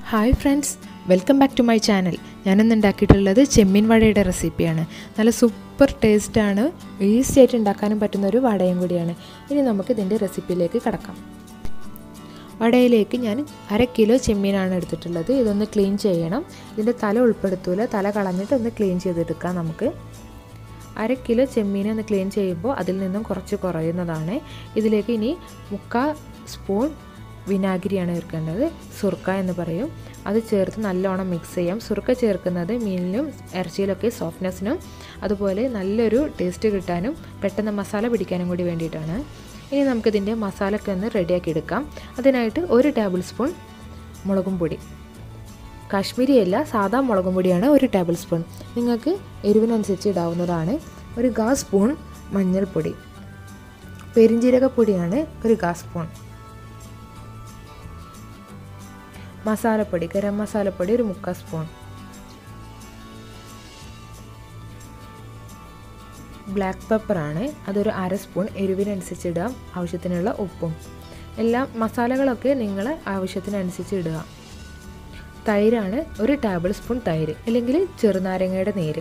hi friends welcome back to my channel ഞാനിന്ന് ഉണ്ടാക്കിയിട്ടുള്ളത് ചെമ്മീൻ വടയുടെ റെസിപ്പിയാണ് നല്ല സൂപ്പർ ടേസ്റ്റാണ് ഈസി ആയിട്ട് ഉണ്ടാക്കാനും പറ്റുന്ന ഒരു വടയും കൂടിയാണ് ഇനി നമുക്ക് ഇതിൻ്റെ റെസിപ്പിയിലേക്ക് കടക്കാം വടയിലേക്ക് ഞാൻ അര കിലോ ചെമ്മീനാണ് എടുത്തിട്ടുള്ളത് ഇതൊന്ന് ക്ലീൻ ചെയ്യണം ഇതിൻ്റെ തല ഉൾപ്പെടുത്തൂല തല കളഞ്ഞിട്ട് ഒന്ന് ക്ലീൻ ചെയ്തെടുക്കാം നമുക്ക് അര കിലോ ചെമ്മീനെ ഒന്ന് ക്ലീൻ ചെയ്യുമ്പോൾ അതിൽ നിന്നും കുറച്ച് കുറയുന്നതാണ് ഇതിലേക്ക് ഇനി മുക്കാൽ സ്പൂൺ വിനാഗിരിയാണ് ചേർക്കേണ്ടത് സുർക്ക എന്ന് പറയും അത് ചേർത്ത് നല്ലോണം മിക്സ് ചെയ്യാം സുർക്ക ചേർക്കുന്നത് മീനിലും ഇറച്ചിയിലൊക്കെ സോഫ്റ്റ്നെസ്സിനും അതുപോലെ നല്ലൊരു ടേസ്റ്റ് കിട്ടാനും പെട്ടെന്ന് മസാല പിടിക്കാനും കൂടി വേണ്ടിയിട്ടാണ് ഇനി നമുക്കിതിൻ്റെ മസാലയൊക്കെ ഒന്ന് റെഡിയാക്കി എടുക്കാം അതിനായിട്ട് ഒരു ടേബിൾ സ്പൂൺ മുളകും പൊടി കാശ്മീരി അല്ല സാധാ മുളകും പൊടിയാണ് ഒരു ടേബിൾ സ്പൂൺ നിങ്ങൾക്ക് എരിവിനനുസരിച്ച് ഇടാവുന്നതാണ് ഒരു ഗാ സ്പൂൺ മഞ്ഞൾപ്പൊടി പെരിഞ്ജീരകപ്പൊടിയാണ് ഒരു ഗാ സ്പൂൺ മസാലപ്പൊടി ഗരം മസാലപ്പൊടി ഒരു മുക്കാൽ സ്പൂൺ ബ്ലാക്ക് പെപ്പറാണ് അതൊരു അര സ്പൂൺ എരിവിനനുസരിച്ച് ഇടാം ആവശ്യത്തിനുള്ള ഉപ്പും എല്ലാ മസാലകളൊക്കെ നിങ്ങൾ ആവശ്യത്തിനനുസരിച്ച് ഇടുക തൈരാണ് ഒരു ടേബിൾ സ്പൂൺ തൈര് അല്ലെങ്കിൽ ചെറുനാരങ്ങയുടെ നീര്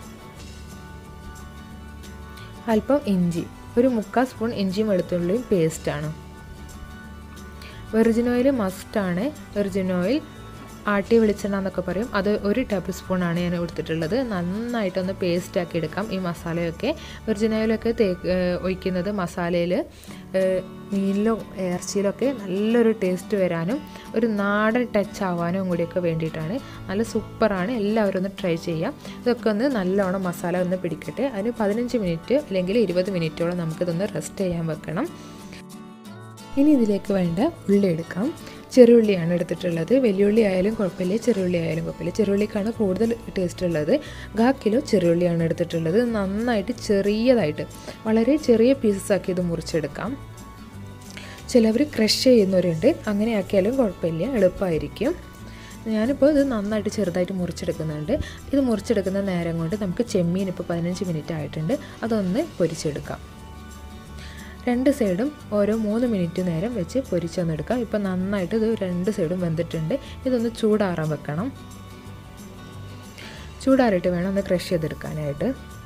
അല്പം ഇഞ്ചി ഒരു മുക്കാൽ സ്പൂൺ ഇഞ്ചിയും വെളുത്തുള്ളിയും പേസ്റ്റാണ് വെർജിൻ ഓയിൽ മസ്റ്റാണ് വെർജിൻ ഓയിൽ ആട്ടി വെളിച്ചെണ്ണ എന്നൊക്കെ പറയും അത് ഒരു ടേബിൾ സ്പൂണാണ് ഞാൻ എടുത്തിട്ടുള്ളത് നന്നായിട്ടൊന്ന് പേസ്റ്റ് ആക്കി എടുക്കാം ഈ മസാലയൊക്കെ വെർജിൻ ഓയിലൊക്കെ തേ ഒഴിക്കുന്നത് മസാലയിൽ മീനിലും ഇറച്ചിയിലൊക്കെ നല്ലൊരു ടേസ്റ്റ് വരാനും ഒരു നാടൻ ടച്ച് ആവാനും കൂടിയൊക്കെ വേണ്ടിയിട്ടാണ് നല്ല സൂപ്പറാണ് എല്ലാവരും ഒന്ന് ട്രൈ ചെയ്യാം ഇതൊക്കെ ഒന്ന് നല്ലോണം മസാല ഒന്ന് പിടിക്കട്ടെ അതിന് പതിനഞ്ച് മിനിറ്റ് അല്ലെങ്കിൽ ഇരുപത് മിനിറ്റോളം നമുക്കിതൊന്ന് റെസ്റ്റ് ചെയ്യാൻ വെക്കണം ഇനി ഇതിലേക്ക് വേണ്ട ഉള്ളി എടുക്കാം ചെറുള്ളിയാണ് എടുത്തിട്ടുള്ളത് വലിയുള്ളി ആയാലും കുഴപ്പമില്ല ചെറുള്ളി ആയാലും കുഴപ്പമില്ല ചെറുള്ളിക്കാണ് കൂടുതൽ ടേസ്റ്റ് ഉള്ളത് ഗാ കിലോ ചെറുള്ളിയാണ് എടുത്തിട്ടുള്ളത് നന്നായിട്ട് ചെറിയതായിട്ട് വളരെ ചെറിയ പീസസ് ആക്കി ഇത് മുറിച്ചെടുക്കാം ചിലവർ ക്രഷ് ചെയ്യുന്നവരുണ്ട് അങ്ങനെ ആക്കിയാലും കുഴപ്പമില്ല എളുപ്പമായിരിക്കും ഞാനിപ്പോൾ ഇത് നന്നായിട്ട് ചെറുതായിട്ട് മുറിച്ചെടുക്കുന്നുണ്ട് ഇത് മുറിച്ചെടുക്കുന്ന നേരം കൊണ്ട് നമുക്ക് ചെമ്മീൻ ഇപ്പോൾ പതിനഞ്ച് മിനിറ്റ് ആയിട്ടുണ്ട് അതൊന്ന് പൊരിച്ചെടുക്കാം രണ്ട് സൈഡും ഓരോ മൂന്ന് മിനിറ്റ് നേരം വെച്ച് പൊരിച്ചൊന്നെടുക്കാം ഇപ്പോൾ നന്നായിട്ട് ഇത് രണ്ട് സൈഡും വെന്തിട്ടുണ്ട് ഇതൊന്ന് ചൂടാറാൻ വെക്കണം ചൂടാറിയിട്ട് വേണം ഒന്ന് ക്രഷ് ചെയ്തെടുക്കാനായിട്ട്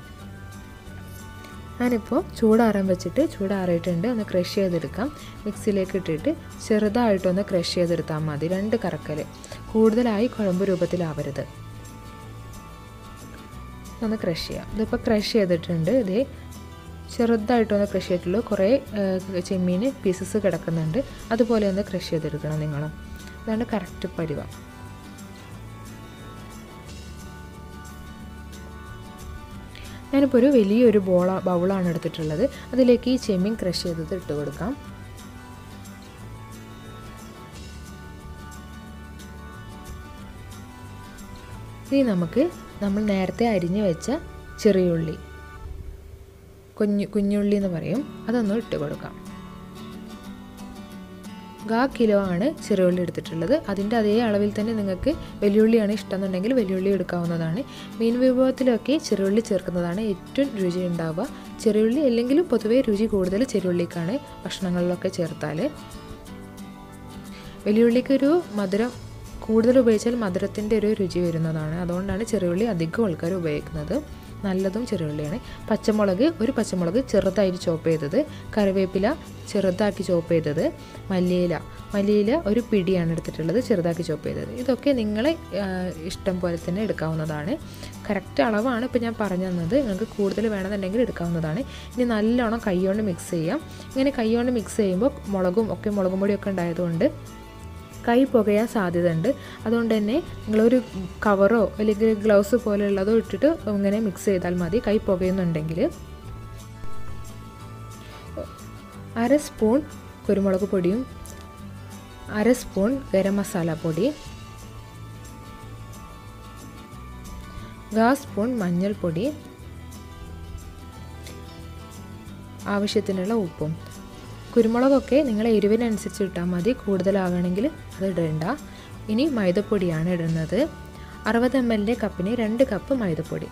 ഞാനിപ്പോൾ ചൂടാറാൻ വെച്ചിട്ട് ചൂടാറിയിട്ടുണ്ട് ഒന്ന് ക്രഷ് ചെയ്തെടുക്കാം മിക്സിയിലേക്ക് ഇട്ടിട്ട് ചെറുതായിട്ടൊന്ന് ക്രഷ് ചെയ്തെടുത്താൽ മതി രണ്ട് കറക്കൽ കൂടുതലായി കുഴമ്പ് രൂപത്തിലാവരുത് ഒന്ന് ക്രഷ് ചെയ്യാം ഇതിപ്പോൾ ക്രഷ് ചെയ്തിട്ടുണ്ട് ഇതേ ചെറുതായിട്ടൊന്ന് ക്രഷ് ചെയ്തിട്ടുള്ളൂ കുറേ ചെമ്മീൻ പീസസ് കിടക്കുന്നുണ്ട് അതുപോലെ ഒന്ന് ക്രഷ് ചെയ്തെടുക്കണം നിങ്ങൾ അതാണ് കറക്റ്റ് പരുവം ഞാനിപ്പോൾ ഒരു വലിയൊരു ബോള ബൗളാണ് എടുത്തിട്ടുള്ളത് അതിലേക്ക് ഈ ചെമ്മീൻ ക്രഷ് ചെയ്തത് ഇട്ട് കൊടുക്കാം ഇനി നമുക്ക് നമ്മൾ നേരത്തെ അരിഞ്ഞു വെച്ച ചെറിയുള്ളി കുഞ്ഞു കുഞ്ഞുള്ളി എന്ന് പറയും അതൊന്ന് ഇട്ട് കൊടുക്കാം ഗാ കിലോ ആണ് ചെറുള്ളി എടുത്തിട്ടുള്ളത് അതിൻ്റെ അതേ അളവിൽ തന്നെ നിങ്ങൾക്ക് വലിയുള്ളിയാണ് ഇഷ്ടമെന്നുണ്ടെങ്കിൽ വലിയുള്ളി എടുക്കാവുന്നതാണ് മീൻ വിഭവത്തിലൊക്കെ ചെറുള്ളി ചേർക്കുന്നതാണ് ഏറ്റവും രുചി ഉണ്ടാവുക ചെറിയുള്ളി അല്ലെങ്കിലും പൊതുവേ രുചി കൂടുതൽ ചെറുള്ളിക്കാണ് ഭക്ഷണങ്ങളിലൊക്കെ ചേർത്താൽ വലിയുള്ളിക്കൊരു മധുരം കൂടുതൽ ഉപയോഗിച്ചാൽ മധുരത്തിൻ്റെ ഒരു രുചി വരുന്നതാണ് അതുകൊണ്ടാണ് ചെറുള്ളി അധികം ആൾക്കാർ ഉപയോഗിക്കുന്നത് നല്ലതും ചെറുള്ളിയാണ് പച്ചമുളക് ഒരു പച്ചമുളക് ചെറുതായിട്ട് ചോപ്പ് ചെയ്തത് കറിവേപ്പില ചെറുതാക്കി ചോപ്പ് ചെയ്തത് മല്ലിയില മല്ലിയില ഒരു പിടിയാണ് എടുത്തിട്ടുള്ളത് ചെറുതാക്കി ചോപ്പ് ചെയ്തത് ഇതൊക്കെ നിങ്ങളെ ഇഷ്ടം പോലെ തന്നെ എടുക്കാവുന്നതാണ് കറക്റ്റ് അളവാണ് ഇപ്പോൾ ഞാൻ പറഞ്ഞു തന്നത് നിങ്ങൾക്ക് കൂടുതൽ വേണമെന്നുണ്ടെങ്കിൽ എടുക്കാവുന്നതാണ് ഇനി നല്ലോണം കൈകൊണ്ട് മിക്സ് ചെയ്യാം ഇങ്ങനെ കൈകൊണ്ട് മിക്സ് ചെയ്യുമ്പോൾ മുളകും ഒക്കെ മുളകും പൊടിയൊക്കെ ഉണ്ടായതുകൊണ്ട് കൈ പുകയാൻ സാധ്യതയുണ്ട് അതുകൊണ്ട് തന്നെ നിങ്ങളൊരു കവറോ അല്ലെങ്കിൽ ഗ്ലൗസ് പോലെയുള്ളതോ ഇട്ടിട്ട് ഇങ്ങനെ മിക്സ് ചെയ്താൽ മതി കൈ പുകയുന്നുണ്ടെങ്കിൽ അര സ്പൂൺ കുരുമുളക് പൊടിയും അര സ്പൂൺ ഗരം മസാല പൊടി ഗാ സ്പൂൺ മഞ്ഞൾപ്പൊടി ആവശ്യത്തിനുള്ള ഉപ്പും കുരുമുളകൊക്കെ നിങ്ങൾ എരിവിനനുസരിച്ച് ഇട്ടാൽ മതി കൂടുതലാകണമെങ്കിൽ അത് ഇടണ്ട ഇനി മൈദപ്പൊടിയാണ് ഇടുന്നത് അറുപത് എം എല്ലിൻ്റെ കപ്പിന് രണ്ട് കപ്പ് മൈദപ്പൊടി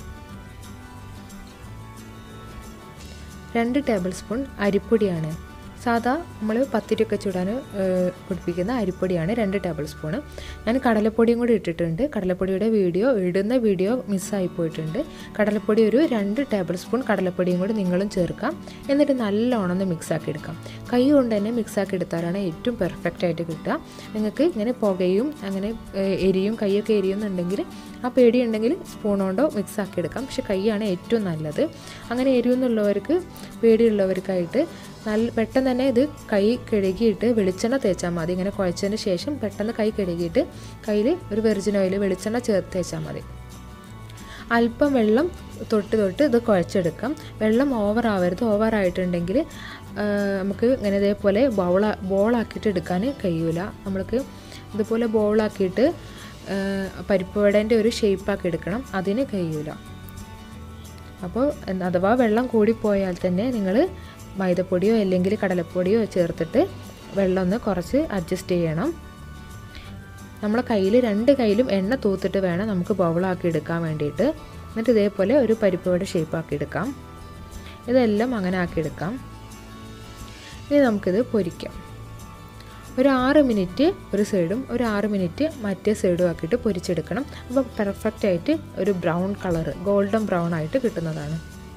രണ്ട് ടേബിൾ സ്പൂൺ അരിപ്പൊടിയാണ് സാധാ നമ്മൾ പത്തിരിയൊക്കെ ചുടാൻ പൊടിപ്പിക്കുന്ന അരിപ്പൊടിയാണ് രണ്ട് ടേബിൾ സ്പൂണ് ഞാൻ കടലപ്പൊടിയും കൂടി ഇട്ടിട്ടുണ്ട് കടലപ്പൊടിയുടെ വീഡിയോ ഇടുന്ന വീഡിയോ മിസ്സായി പോയിട്ടുണ്ട് കടലപ്പൊടി ഒരു രണ്ട് ടേബിൾ സ്പൂൺ കടലപ്പൊടിയും കൂടി നിങ്ങളും ചേർക്കാം എന്നിട്ട് നല്ലോണം ഒന്ന് മിക്സാക്കി എടുക്കാം കൈ കൊണ്ട് തന്നെ മിക്സാക്കി എടുത്താലാണ് ഏറ്റവും പെർഫെക്റ്റ് ആയിട്ട് കിട്ടുക നിങ്ങൾക്ക് ഇങ്ങനെ പുകയും അങ്ങനെ എരിയും കൈയൊക്കെ എരിയുന്നുണ്ടെങ്കിൽ ആ പേടിയുണ്ടെങ്കിൽ സ്പൂൺ കൊണ്ടോ മിക്സാക്കി എടുക്കാം പക്ഷെ കൈയാണ് ഏറ്റവും നല്ലത് അങ്ങനെ എരിയുന്നുള്ളവർക്ക് പേടിയുള്ളവർക്കായിട്ട് നല്ല പെട്ടെന്ന് തന്നെ ഇത് കൈ കഴുകിയിട്ട് വെളിച്ചെണ്ണ തേച്ചാൽ മതി ഇങ്ങനെ കുഴച്ചതിന് ശേഷം പെട്ടെന്ന് കൈ കഴുകിയിട്ട് കയ്യിൽ ഒരു വെർജിൻ ഓയിൽ വെളിച്ചെണ്ണ ചേർത്ത് തേച്ചാൽ മതി അല്പം വെള്ളം തൊട്ട് തൊട്ട് ഇത് കുഴച്ചെടുക്കാം വെള്ളം ഓവർ ആവരുത് ഓവർ ആയിട്ടുണ്ടെങ്കിൽ നമുക്ക് ഇങ്ങനെ ഇതേപോലെ ബൗള ബോളാക്കിയിട്ട് എടുക്കാൻ കഴിയൂല നമ്മൾക്ക് ഇതുപോലെ ബോളാക്കിയിട്ട് പരിപ്പ് വടേൻ്റെ ഒരു ഷേപ്പാക്കി എടുക്കണം അതിന് കഴിയൂല അപ്പോൾ അഥവാ വെള്ളം കൂടിപ്പോയാൽ തന്നെ നിങ്ങൾ മൈദപ്പൊടിയോ അല്ലെങ്കിൽ കടലപ്പൊടിയോ ചേർത്തിട്ട് വെള്ളം ഒന്ന് കുറച്ച് അഡ്ജസ്റ്റ് ചെയ്യണം നമ്മളെ കയ്യിൽ രണ്ട് കയ്യിലും എണ്ണ തൂത്തിട്ട് വേണം നമുക്ക് ബൗളാക്കി എടുക്കാൻ വേണ്ടിയിട്ട് എന്നിട്ട് ഇതേപോലെ ഒരു പരിപ്പുവട ഷേപ്പാക്കി എടുക്കാം ഇതെല്ലാം അങ്ങനെ ആക്കിയെടുക്കാം ഇനി നമുക്കിത് പൊരിക്കാം ഒരു ആറ് മിനിറ്റ് ഒരു സൈഡും ഒരു ആറ് മിനിറ്റ് മറ്റേ സൈഡും ആക്കിയിട്ട് പൊരിച്ചെടുക്കണം അപ്പോൾ പെർഫെക്റ്റ് ആയിട്ട് ഒരു ബ്രൗൺ കളർ ഗോൾഡൻ ബ്രൗൺ ആയിട്ട് കിട്ടുന്നതാണ്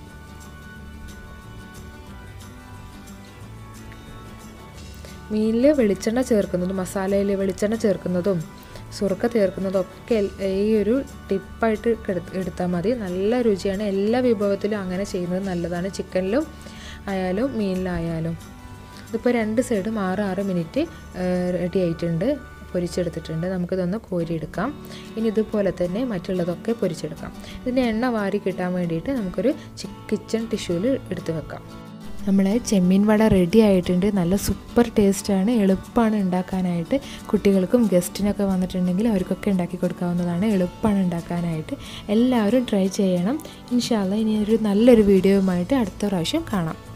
മീനിൽ വെളിച്ചെണ്ണ ചേർക്കുന്നതും മസാലയിൽ വെളിച്ചെണ്ണ ചേർക്കുന്നതും സുറുക്ക ചേർക്കുന്നതും ഒക്കെ ഈ ഒരു ടിപ്പായിട്ട് എടുത്താൽ മതി നല്ല രുചിയാണ് എല്ലാ വിഭവത്തിലും അങ്ങനെ ചെയ്യുന്നത് നല്ലതാണ് ചിക്കനിലും ആയാലും മീനിലായാലും ഇതിപ്പോൾ രണ്ട് സൈഡും ആറ് ആറ് മിനിറ്റ് റെഡി ആയിട്ടുണ്ട് പൊരിച്ചെടുത്തിട്ടുണ്ട് നമുക്കിതൊന്ന് കോരിയെടുക്കാം ഇനി ഇതുപോലെ തന്നെ മറ്റുള്ളതൊക്കെ പൊരിച്ചെടുക്കാം ഇതിൻ്റെ എണ്ണ വാരി കിട്ടാൻ വേണ്ടിയിട്ട് നമുക്കൊരു കിച്ചൺ ടിഷ്യൂവിൽ എടുത്ത് വെക്കാം നമ്മളെ ചെമ്മീൻ വട റെഡി ആയിട്ടുണ്ട് നല്ല സൂപ്പർ ടേസ്റ്റാണ് എളുപ്പമാണ് ഉണ്ടാക്കാനായിട്ട് കുട്ടികൾക്കും ഗസ്റ്റിനൊക്കെ വന്നിട്ടുണ്ടെങ്കിൽ അവർക്കൊക്കെ ഉണ്ടാക്കി കൊടുക്കാവുന്നതാണ് എളുപ്പമാണ് ഉണ്ടാക്കാനായിട്ട് എല്ലാവരും ട്രൈ ചെയ്യണം ഇൻഷാല്ല ഇനി ഒരു നല്ലൊരു വീഡിയോയുമായിട്ട് അടുത്ത പ്രാവശ്യം കാണാം